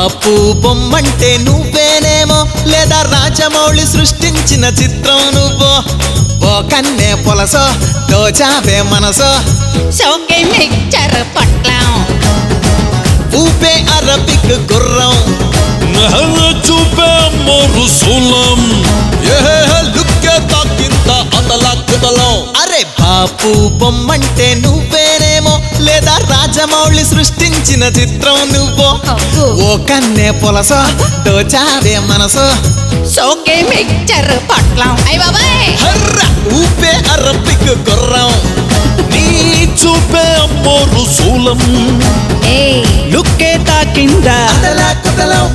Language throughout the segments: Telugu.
బాపు బొమ్మంటే నువ్వేనేమో లేదా రాజమౌళి సృష్టించిన చిత్రం నువ్వు ఓ కన్నే పొలసో దోచావే మనసో షోకే మిక్చర్ పొట్లం ఊపే అరబిక్ గుర్రం చూపే అమ్మోరు సూలం లుక్కే తాకింత అతల కుతలం అరే బాపు బొమ్మంటే నువ్వేనేమో లేదా రాజమౌళి సృష్టించిన చిత్రం నువ్వు అబ్బో. ఓ కన్నే పొలసో దోచావే మనసో షోకే మిక్చర్ పొట్లం అయ్య బాబాయ్ హర్ర ఊపే అరబిక్ గుర్రం నీ చూపే అమ్మోరు సూలం ఏయ్ లుక్కే తాకిందా అతల కుతలం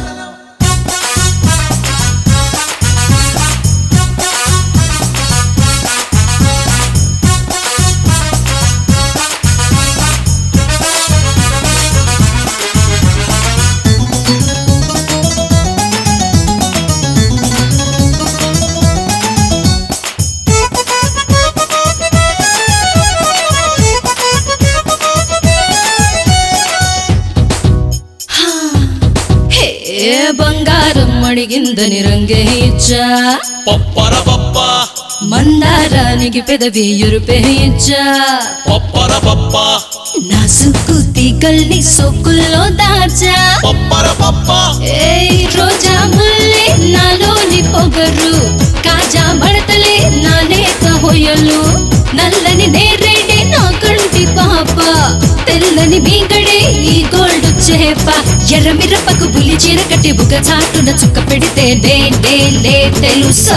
హే బంగారం అడిగిందని రంగేయించా పప్పర పప్ప మందారానికి పెదవి ఎరుపేయించా పప్పర పప్ప నా సుక్కు తీగల్ని సొక్కుల్లో దాచా పప్పర పప్ప ఏయ్ రోజా ముల్లే నాలోని పొగరు కాజా మడతలే నా నేత హొయలు నల్లని నేరేడే నా కంటి పాప తెల్లని మీగడే ఈ గోల్డ్ చేప ఎర్ర మిరపకు పులి చీర కట్టి బుగ చాటున చుక్క పెడితే నే నే నే తెలుసా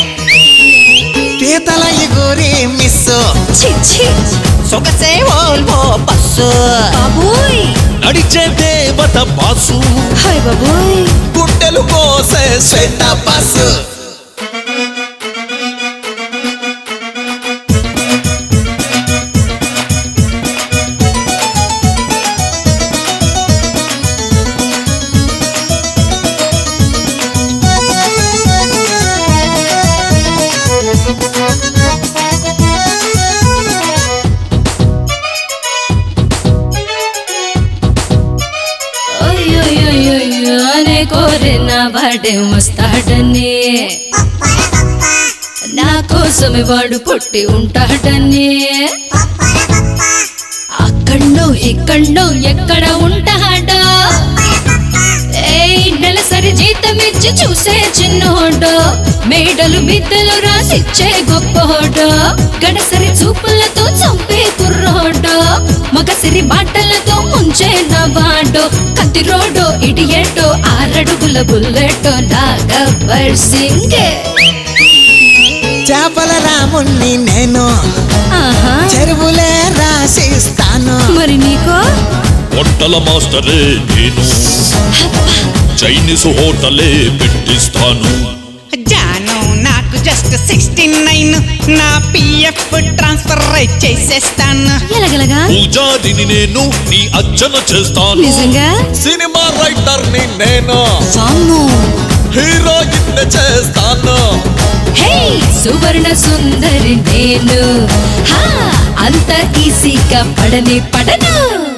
పీతల ఎగురి మిస్సు చిచ్చి సొగసే ఓల్వో బస్సు బాబోయ్ నడిచే దేవత బాసు హాయ్ బాబోయ్ గుండెలు కోసే శ్వేత బస్సు అయ్యో అనే కోరిన వాడే వస్తాడని నా కోసమే వాడు పుట్టి ఉంటాడని అక్కడో ఇక్కడో ఎక్కడ ఉంటాడో ఏయ్ నెలసరి జీతం ఇచ్చి చూసే చిన్నోడో మేడలు బిద్దలు రాసిచ్చే గొప్పోడో గడసరి చూపులతో చంపే కుర్రోడో మగసిరి బాటలతో ముంచే నవాడో కత్తి రోడో ఇడియటో ఆరడుగుల బుల్లెటో నాగబ్బర్ సింగే చేపల రాముణ్ణి నేను ఆహా చెరువులే రాసిస్తాను మరి నీకో వంటల మాస్టరే నేను చైనీస్ హోటలే పెట్టిస్తాను జాను నాకు జస్ట్ సిక్స్టీ నైన్ నా పిఎఫ్ ట్రాన్స్ఫర్ చేసేస్తాను ఎలాగలగా పూజారిని నేను నీ అర్చన చేస్తాను నిజంగా సినిమా రైటర్ ని నేను వామ్మో హీరోయిన్ చేస్తాను హే సువర్ణ సుందరి నేను హా అంత ఈసీగా పడని పడను